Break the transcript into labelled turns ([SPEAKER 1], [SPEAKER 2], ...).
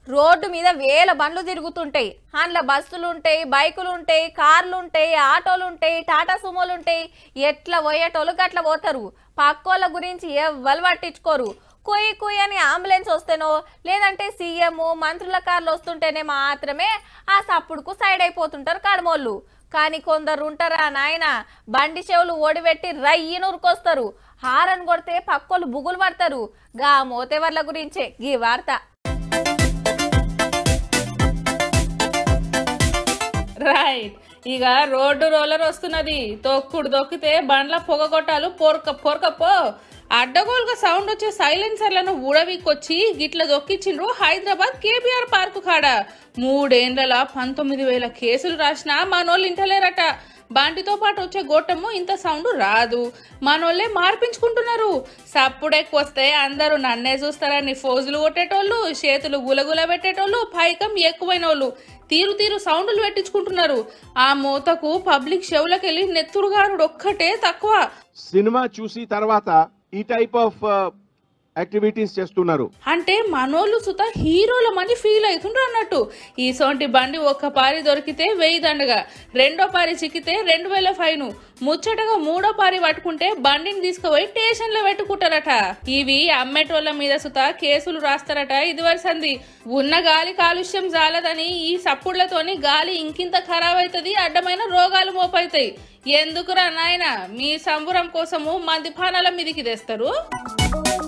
[SPEAKER 1] road మీద వేల బండ్లు తిరుగుతుంటాయి అందులో బస్సులు ఉంటాయి బైకులు ఉంటాయి కార్లు ఉంటాయి ఆటోలు ఉంటాయి టాటా సుమోలు ఉంటాయి ఎట్లా పోయేటోళ్ళు గట్ల పోతారు పక్కోళ్ళ గురించి ఎవ్వరు పట్టించుకోరు కుయ్ కుయ్ అని అంబులెన్స్ వస్తేనో లేదంటే సీఎం మంత్రుల కార్లు వస్తుంటేనే మాత్రమే ఆ సప్పుడుకు సైడ్ అయిపోతుంటారు కడమోళ్ళు కానీ కొందరు ఉంటారా నాయన బండి చెవులు ఓడిపెట్టి రయ్యి నూరుకొస్తారు హారన్ కొడితే పక్కోళ్ళు బుగులు పడతారు గా మోతేవర్ల గురించే గీ వార్త
[SPEAKER 2] రైట్ ఇక రోడ్డు రోలర్ వస్తున్నది తొక్కుడు దొక్కితే బండ్ల పొగగొట్టాలు పొరక పొరకపో అడ్డగోలుగా సౌండ్ వచ్చే సైలెన్సర్లను ఊడవీకొచ్చి గిట్ల దొక్కిచ్చిండ్రు హైదరాబాద్ కేబీఆర్ పార్కు కాడ మూడేండ్ల పంతొమ్మిది వేల కేసులు రాసినా మనోళ్ళు ఇంటలేరట బండితో పాటు వచ్చే గోటము ఇంత సౌండ్ రాదు మనోళ్ళే మార్పించుకుంటున్నారు సప్పుడెక్కువస్తే అందరూ నన్నే చూస్తారని ఫోజులు కొట్టేటోళ్ళు చేతులు గులగుల పెట్టేటోళ్ళు పైకం ఎక్కువైనోళ్ళు తీరు తీరు సౌండ్లు పెట్టించుకుంటున్నారు ఆ మూతకు పబ్లిక్ చెవులకెళ్ళి నెత్తురుగానుడు ఒక్కటే తక్కువ
[SPEAKER 3] సినిమా చూసి తర్వాత ఈ టైప్ ఆఫ్ యాక్టివిటీస్ చేస్తున్నారు
[SPEAKER 2] అంటే మనోళ్ళు సుత హీరోలమని ఫీల్ అవుతుండ్రు అన్నట్టు ఈ సోంటి బండి ఒక్క పారి దొరికితే వెయ్యి దండగా రెండో పారి చిక్కితే రెండు వేల ఫైను ముచ్చటగా మూడో పారి పట్టుకుంటే బండిని తీసుకుపోయి స్టేషన్లో పెట్టుకుంటారట ఇవి అమ్మేటోళ్ళ మీద సుత కేసులు రాస్తారట ఇది వరసంది ఉన్న గాలి కాలుష్యం జాలదని ఈ సప్పుళ్లతోని గాలి ఇంకింత ఖరాబ్ అవుతుంది అడ్డమైన రోగాలు మోపైతాయి ఎందుకురా నాయన మీ సంబురం కోసము మంది పానాల మీదికి తెస్తారు